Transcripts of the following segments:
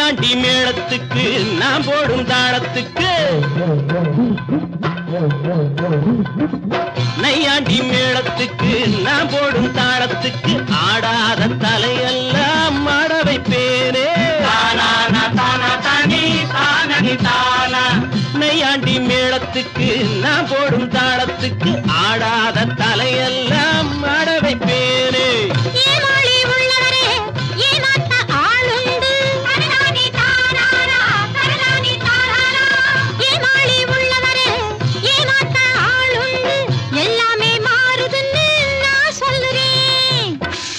நையாண்டி மேளத்துக்கு நான் போடும் தாளத்துக்கு நையாண்டி மேளத்துக்கு நான் போடும் தாளத்துக்கு ஆடாத தலையெல்லாம் ஆட வைப்பேனே நையாண்டி மேளத்துக்கு நான் போடும் தாளத்துக்கு ஆடாத தலையெல்லாம் ஆட வைப்பேனே ஏமாளி உள்ளவரே ஏமாத்த ஆளுண்டு கருணாதி தாராரா கருணாதி தாராரா ஏமாளி உள்ளவரே ஏமாத்த ஆளுண்டு எல்லாமே மாறுதுன்னு நான் சொல்லுறேன்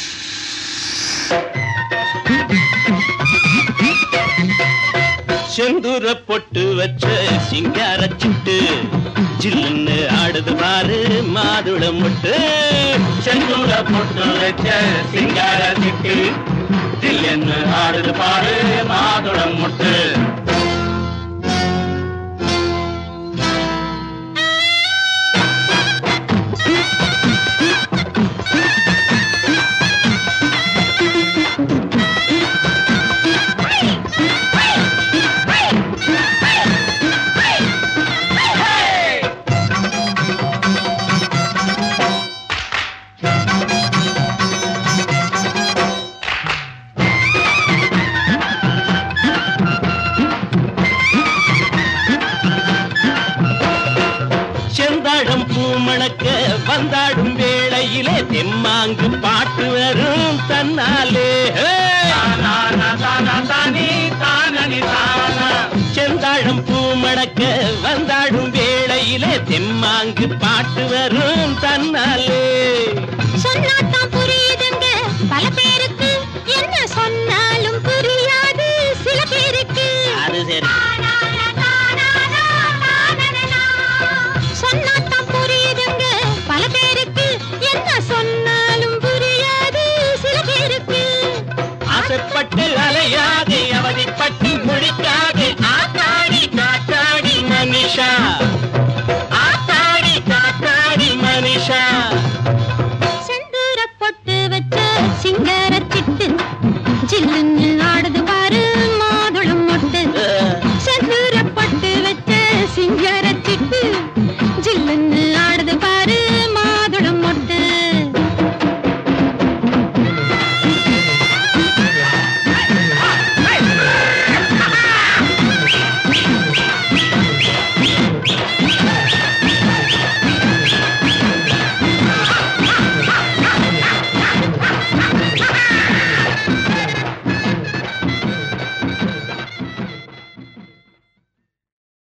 செந்தூர பொட்டு வச்ச சிங்கார சிட்டு ஜில்லுன்னு ஆடுது பாரு மாதுள முட்டு செந்தூர பொட்டு வச்ச சிங்கார சிட்டு ஜில்லுன்னு ஆடுது பாரு மாதுள முட்டு செந்தாழம் பூமணக்க வந்தாடும் வேளையிலே தெம்மாங்கு பாட்டு வரும் தன்னாலே ஹே! செந்தாழம் பூமணக்க வந்தாடும் வேளையிலே தெம்மாங்கு பாட்டு வரும் தன்னாலே சொன்னா